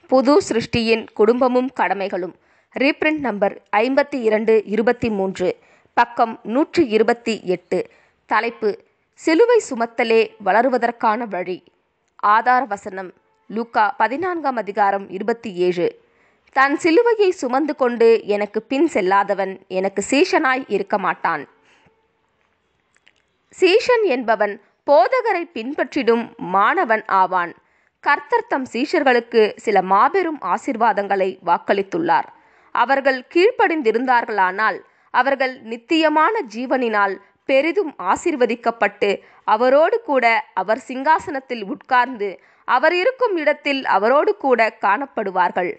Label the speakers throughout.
Speaker 1: புது சிருஷ்டியின் குடும்பமும் கடமைகளும் reprint number ஐம்பத்தி இரண்டு இருபத்தி மூன்று பக்கம் நூற்றி இருபத்தி எட்டு தலைப்பு சிலுவை சுமத்தலே வளருவதற்கான வழி ஆதார வசனம் லூக்கா பதினான்காம் அதிகாரம் இருபத்தி ஏழு தன் சிலுவையை சுமந்து கொண்டு எனக்கு பின் செல்லாதவன் எனக்கு சீஷனாய் இருக்க மாட்டான் சீஷன் என்பவன் போதகரை பின்பற்றிடும் மாணவன் ஆவான் கர்த்தர் தம் சீஷர்களுக்கு சில மாபெரும் ஆசிர்வாதங்களை வாக்களித்துள்ளார் அவர்கள் கீழ்ப்படிந்திருந்தார்களானால் அவர்கள் நித்தியமான ஜீவனினால் பெரிதும் ஆசிர்வதிக்கப்பட்டு அவரோடு கூட அவர் சிங்காசனத்தில் உட்கார்ந்து அவர் இருக்கும் இடத்தில் அவரோடு கூட காணப்படுவார்கள்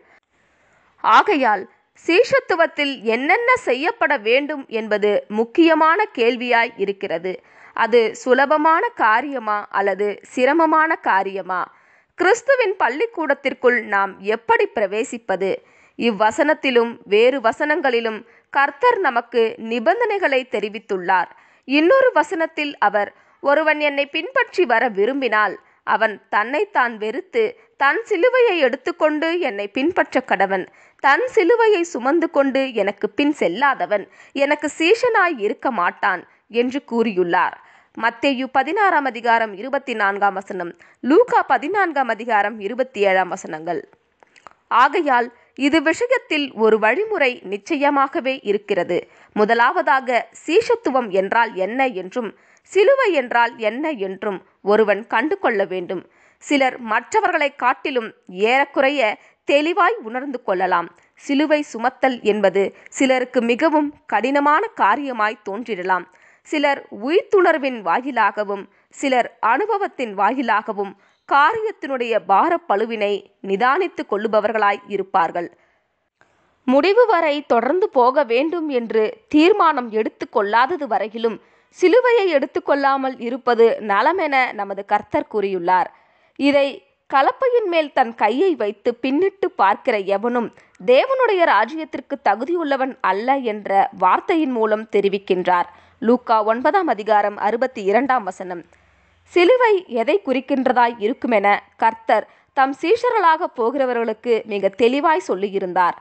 Speaker 1: ஆகையால் சீஷத்துவத்தில் என்னென்ன செய்யப்பட வேண்டும் என்பது முக்கியமான கேள்வியாய் இருக்கிறது அது சுலபமான காரியமா அல்லது சிரமமான காரியமா கிறிஸ்துவின் பள்ளிக்கூடத்திற்குள் நாம் எப்படி பிரவேசிப்பது இவ்வசனத்திலும் வேறு வசனங்களிலும் கர்த்தர் நமக்கு நிபந்தனைகளை தெரிவித்துள்ளார் இன்னொரு வசனத்தில் அவர் ஒருவன் என்னை பின்பற்றி வர விரும்பினால் அவன் தன்னைத்தான் வெறுத்து தன் சிலுவையை எடுத்துக்கொண்டு என்னை பின்பற்ற கடவன் தன் சிலுவையை சுமந்து கொண்டு எனக்கு பின் செல்லாதவன் எனக்கு சீஷனாய் இருக்க மாட்டான் என்று கூறியுள்ளார் மத்தேயு பதினாறாம் அதிகாரம் இருபத்தி நான்காம் வசனம் லூகா பதினான்காம் அதிகாரம் இருபத்தி ஏழாம் வசனங்கள் ஆகையால் இது விஷயத்தில் ஒரு வழிமுறை நிச்சயமாகவே இருக்கிறது முதலாவதாக சீஷத்துவம் என்றால் என்ன என்றும் சிலுவை என்றால் என்ன என்றும் ஒருவன் கண்டு கொள்ள வேண்டும் சிலர் மற்றவர்களை காட்டிலும் ஏறக்குறைய தெளிவாய் உணர்ந்து கொள்ளலாம் சிலுவை சுமத்தல் என்பது சிலருக்கு மிகவும் கடினமான காரியமாய் தோன்றிடலாம் சிலர் உயிர்த்துணர்வின் வாயிலாகவும் சிலர் அனுபவத்தின் வாயிலாகவும் காரியத்தினுடைய பாரப்பழுவினை நிதானித்து கொள்ளுபவர்களாய் இருப்பார்கள் முடிவு வரை தொடர்ந்து போக வேண்டும் என்று தீர்மானம் எடுத்து கொள்ளாதது வரையிலும் சிலுவையை எடுத்துக்கொள்ளாமல் இருப்பது நலமென நமது கர்த்தர் கூறியுள்ளார் இதை கலப்பையின் மேல் தன் கையை வைத்து பின்னிட்டு பார்க்கிற எவனும் தேவனுடைய ராஜ்யத்திற்கு தகுதியுள்ளவன் அல்ல என்ற வார்த்தையின் மூலம் தெரிவிக்கின்றார் லூக்கா ஒன்பதாம் அதிகாரம் அறுபத்தி இரண்டாம் வசனம் சிலுவை எதை குறிக்கின்றதாய் இருக்குமென கர்த்தர் தம் சீஷர்களாக போகிறவர்களுக்கு மிக தெளிவாய் சொல்லியிருந்தார்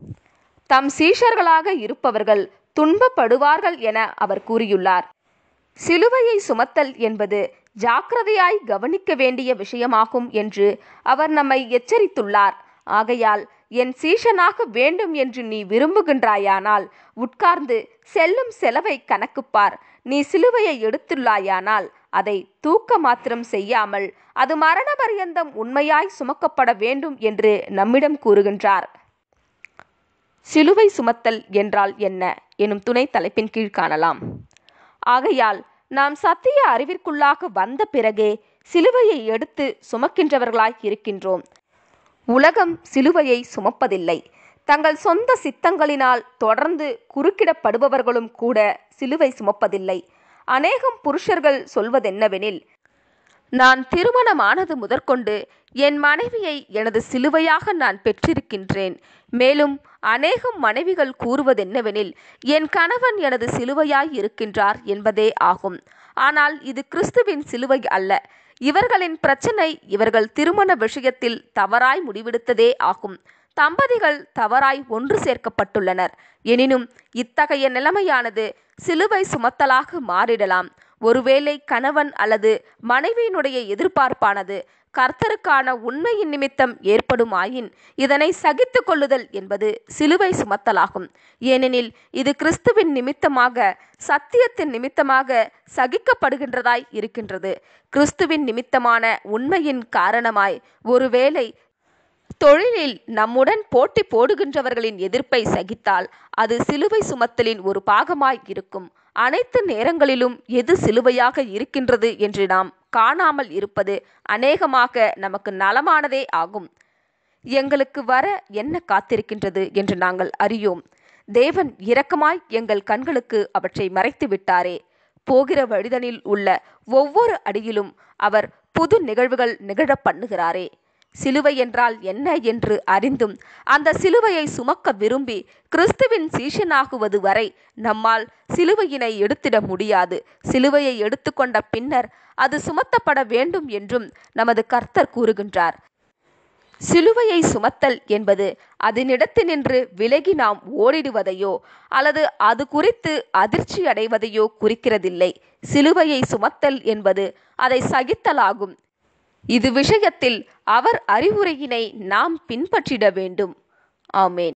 Speaker 1: தம் சீஷர்களாக இருப்பவர்கள் துன்பப்படுவார்கள் என அவர் கூறியுள்ளார் சிலுவையை சுமத்தல் என்பது ஜாக்கிரதையாய் கவனிக்க வேண்டிய விஷயமாகும் என்று அவர் நம்மை எச்சரித்துள்ளார் ஆகையால் என் சீஷனாக வேண்டும் என்று நீ விரும்புகின்றாயானால் உட்கார்ந்து செல்லும் செலவை கணக்குப்பார் நீ சிலுவையை எடுத்துள்ளாயானால் அதை தூக்க மாத்திரம் செய்யாமல் அது மரண பரியந்தம் உண்மையாய் சுமக்கப்பட வேண்டும் என்று நம்மிடம் கூறுகின்றார் சிலுவை சுமத்தல் என்றால் என்ன எனும் துணை தலைப்பின் கீழ் காணலாம் ஆகையால் நாம் சத்திய அறிவிற்குள்ளாக வந்த பிறகே சிலுவையை எடுத்து சுமக்கின்றவர்களாய் இருக்கின்றோம் உலகம் சிலுவையை சுமப்பதில்லை தங்கள் சொந்த சித்தங்களினால் தொடர்ந்து குறுக்கிடப்படுபவர்களும் கூட சிலுவை சுமப்பதில்லை அநேகம் புருஷர்கள் சொல்வதென்னவெனில் நான் திருமணமானது முதற்கொண்டு என் மனைவியை எனது சிலுவையாக நான் பெற்றிருக்கின்றேன் மேலும் அநேகம் மனைவிகள் கூறுவதென்னவெனில் என் கணவன் எனது சிலுவையாய் இருக்கின்றார் என்பதே ஆகும் ஆனால் இது கிறிஸ்துவின் சிலுவை அல்ல இவர்களின் பிரச்சனை இவர்கள் திருமண விஷயத்தில் தவறாய் முடிவெடுத்ததே ஆகும் தம்பதிகள் தவறாய் ஒன்று சேர்க்கப்பட்டுள்ளனர் எனினும் இத்தகைய நிலைமையானது சிலுவை சுமத்தலாக மாறிடலாம் ஒருவேளை கணவன் அல்லது மனைவியினுடைய எதிர்பார்ப்பானது கர்த்தருக்கான உண்மையின் நிமித்தம் ஏற்படுமாயின் இதனை சகித்து கொள்ளுதல் என்பது சிலுவை சுமத்தலாகும் ஏனெனில் இது கிறிஸ்துவின் நிமித்தமாக சத்தியத்தின் நிமித்தமாக சகிக்கப்படுகின்றதாய் இருக்கின்றது கிறிஸ்துவின் நிமித்தமான உண்மையின் காரணமாய் ஒருவேளை தொழிலில் நம்முடன் போட்டி போடுகின்றவர்களின் எதிர்ப்பை சகித்தால் அது சிலுவை சுமத்தலின் ஒரு பாகமாய் இருக்கும் அனைத்து நேரங்களிலும் எது சிலுவையாக இருக்கின்றது என்று நாம் காணாமல் இருப்பது அநேகமாக நமக்கு நலமானதே ஆகும் எங்களுக்கு வர என்ன காத்திருக்கின்றது என்று நாங்கள் அறியோம் தேவன் இரக்கமாய் எங்கள் கண்களுக்கு அவற்றை மறைத்து விட்டாரே போகிற வழிதனில் உள்ள ஒவ்வொரு அடியிலும் அவர் புது நிகழ்வுகள் நிகழ பண்ணுகிறாரே சிலுவை என்றால் என்ன என்று அறிந்தும் அந்த சிலுவையை சுமக்க விரும்பி கிறிஸ்துவின் சீஷனாகுவது வரை நம்மால் சிலுவையினை எடுத்திட முடியாது சிலுவையை எடுத்துக்கொண்ட பின்னர் அது சுமத்தப்பட வேண்டும் என்றும் நமது கர்த்தர் கூறுகின்றார் சிலுவையை சுமத்தல் என்பது அதனிடத்தினின்று விலகி நாம் ஓடிடுவதையோ அல்லது அது குறித்து அதிர்ச்சி அடைவதையோ குறிக்கிறதில்லை சிலுவையை சுமத்தல் என்பது அதை சகித்தலாகும் இது விஷயத்தில் அவர் அறிவுரையினை நாம் பின்பற்றிட வேண்டும் ஆமேன்